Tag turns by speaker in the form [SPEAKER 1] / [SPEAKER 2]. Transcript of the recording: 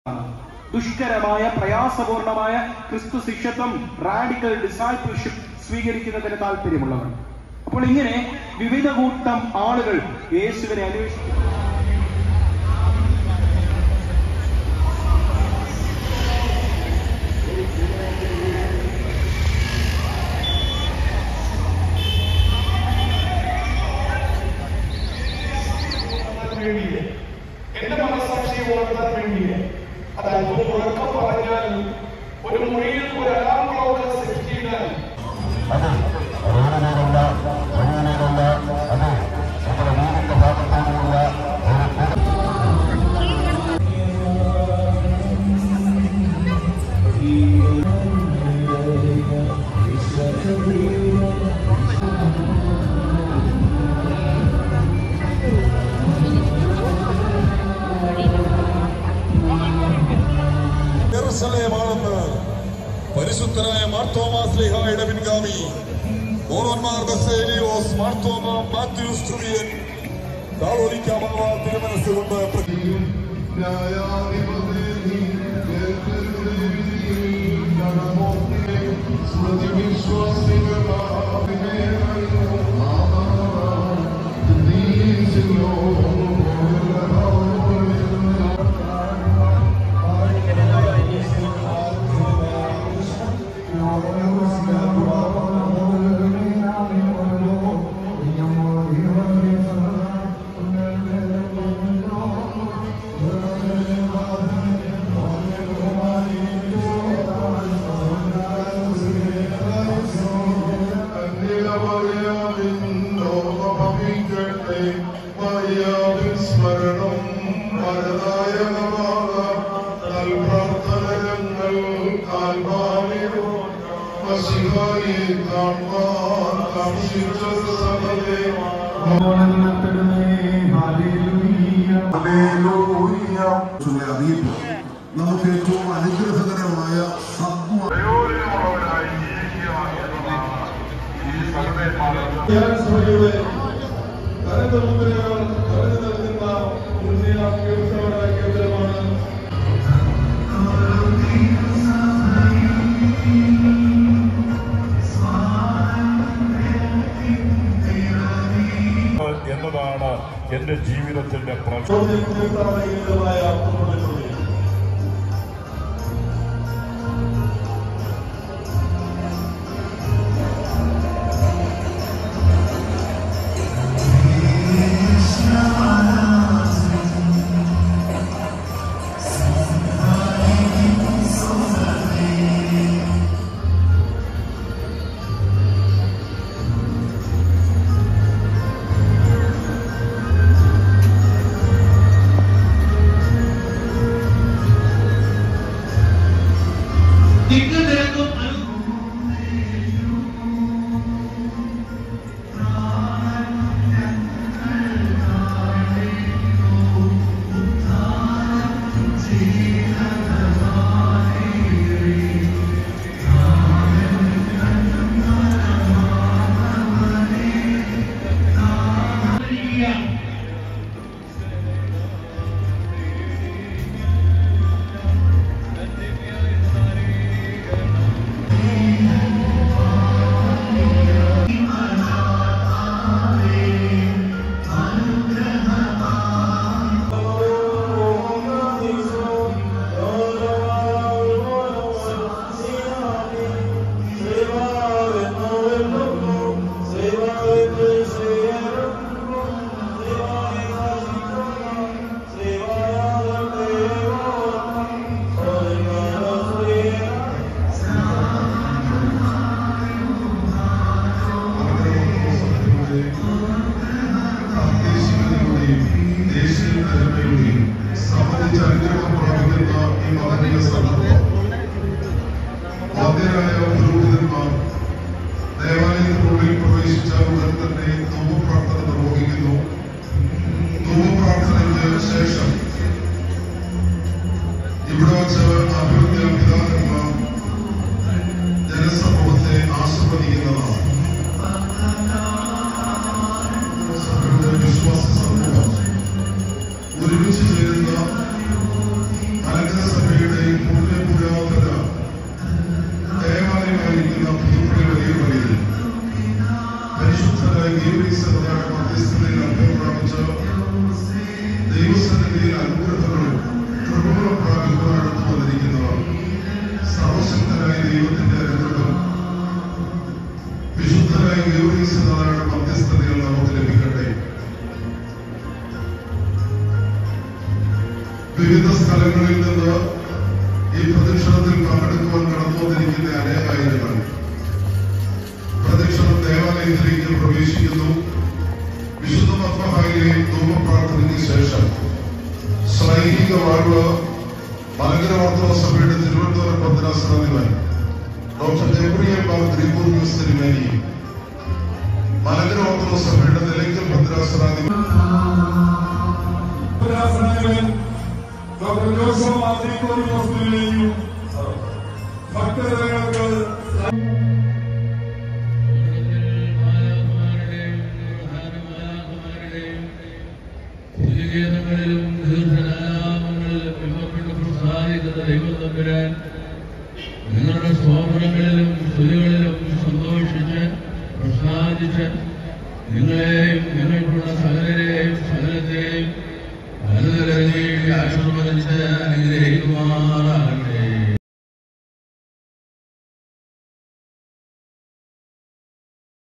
[SPEAKER 1] ദുഷ്കരമായ പ്രയാസപൂർണമായ ക്രിസ്തു ശിഷ്യത്വം radical discipleship സ്വീകരിക്കുന്നതിന് താല്പര്യമുള്ളവർ അപ്പോൾ ഇങ്ങനെ വിവിധ കൂട്ടം ആളുകൾ യേശുവിനെ അന്വേഷിക്കുന്നു
[SPEAKER 2] വേണ്ടിയില്ല എന്റെ മനസാക്ഷിയെ വളർത്താൻ വേണ്ടിയില്ല അത് അല്പം ഉറക്കം പറഞ്ഞാൽ ഒരു മുറിയിൽ ഒരു അലാം ക്ലോക്ക് സെറ്റ് ചെയ്താൽ
[SPEAKER 3] അത് റോഡിലേക്കല്ല വഴിയിലേക്കല്ല അത് നമ്മുടെ വീടിന്റെ ഭാഗത്തോടുള്ള ഒരു പൊതു
[SPEAKER 4] ജെറുസലേമാണെന്ന് പരിശുദ്ധനായ മാർത്തോമാസ്ലിഹായുടെ പിൻഗാമി മോറോന്മാർ ബസേലിയോസ് മാർത്തോമ മാത്യൂസ് ട്രുവിയൻ കാതോലിക്കാമാവ തിരുമനസ്സുകൊണ്ട് പ്രഖ്യാപിക്കുന്നു.
[SPEAKER 5] സ്മരണം വരദായകമാക തൽപ്രാർത്ഥനങ്ങൾ കാൽവാനിലോ മഷിഹായെ കാണാൻ കാക്ഷിച്ച സഭയെ
[SPEAKER 3] അറിയിപ്പ് നമുക്ക് ഏറ്റവും അനുഗ്രഹകരമായ സദ്മ
[SPEAKER 5] പ്രയോജനമുള്ളവരായി ജീവിക്കുക എന്നതാണ് ഈ സഭയെപ്പാടുള്ളത്
[SPEAKER 2] ധ്യാനസഭയുടെ കരന്റെ മുദ്രകൾ കരഞ്ഞു നൽകുന്ന ഉന്നയ കേന്ദ്രമായ കേന്ദ്രമാണ്
[SPEAKER 4] എന്നതാണ് എന്റെ ജീവിതത്തിന്റെ പ്രചോദനം
[SPEAKER 2] ചോദ്യം തീർത്ഥാടന കേന്ദ്രമായ കുടുംബശ്രീ
[SPEAKER 5] ദേശീയ തലമുറയുടെയും സംബന്ധിച്ച അനുഗ്രഹം പ്രാപിക്കുന്ന ഈ മഹനീയ സന്ദർഭം ആദ്യരായ പുരോഹിതന്മാർ ദേവാലയത്തിനുള്ളിൽ പ്രവേശിച്ച ഉടൻ തന്നെ ധൂപപ്രാർത്ഥന നിർവഹിക്കുന്നു ധൂപപ്രാർത്ഥനയ്ക്ക് ശേഷം ഇവിടെ വച്ച് അഭിവൃദ്ധി പിതാക്കന്മാർ ജനസമൂഹത്തെ ആശീർവദിക്കുന്നതാണ് സഭയുടെ വിശ്വാസ സമൂഹം ഒരുമിച്ച് ചേരുന്ന അലങ്കര
[SPEAKER 3] വിവിധ സ്ഥലങ്ങളിൽ നിന്ന് ഈ പ്രദക്ഷിണത്തിൽ പങ്കെടുക്കുവാൻ കടന്നു വന്നിരിക്കുന്ന അനേകായിരങ്ങൾ പ്രദക്ഷിണം ദേവാലയത്തിലേക്ക് പ്രവേശിക്കുന്നു വിശുദ്ധ പത്മഹായിലെ ധൂമപ്രാർത്ഥനയ്ക്ക് ശേഷം സൈനിക വാഴ്വ് മലങ്കര ഓർത്തഡോക്സ് സഭയുടെ തിരുവനന്തപുരം ഭദ്രാസനാധിപൻ ഡോക്ടർ ഗബ്രിയൽ ബാബു ത്രിപൂർവ്യൂസ് തിരുമേനി മലങ്കര ഓർത്തഡോക്സ് സഭയുടെ നിലയ്ക്കൽ ഭദ്രാസനാധിപൻ
[SPEAKER 4] ഭദ്രാസനാധിപൻ ഡോക്ടർ ജോസഫ് മാത്രിക്കോറിയോസിനെയും ഭക്തജനങ്ങൾക്ക്
[SPEAKER 6] സ്തുതിഗീതങ്ങളിലും ദീർഘനാമങ്ങളിലും ഇമ്പപ്പെട്ട് പ്രസാദിക്കുന്ന ദൈവം തമ്പുരാൻ നിങ്ങളുടെ സ്തോത്രങ്ങളിലും സ്തുതികളിലും സന്തോഷിച്ച് പ്രസാദിച്ച് നിങ്ങളെയും നിങ്ങൾക്കുള്ള സകലരെയും സകലത്തെയും അനുതരങ്ങളിൽ ആശീർവദിച്ച് അനുഗ്രഹിക്കുമാറാകട്ടെ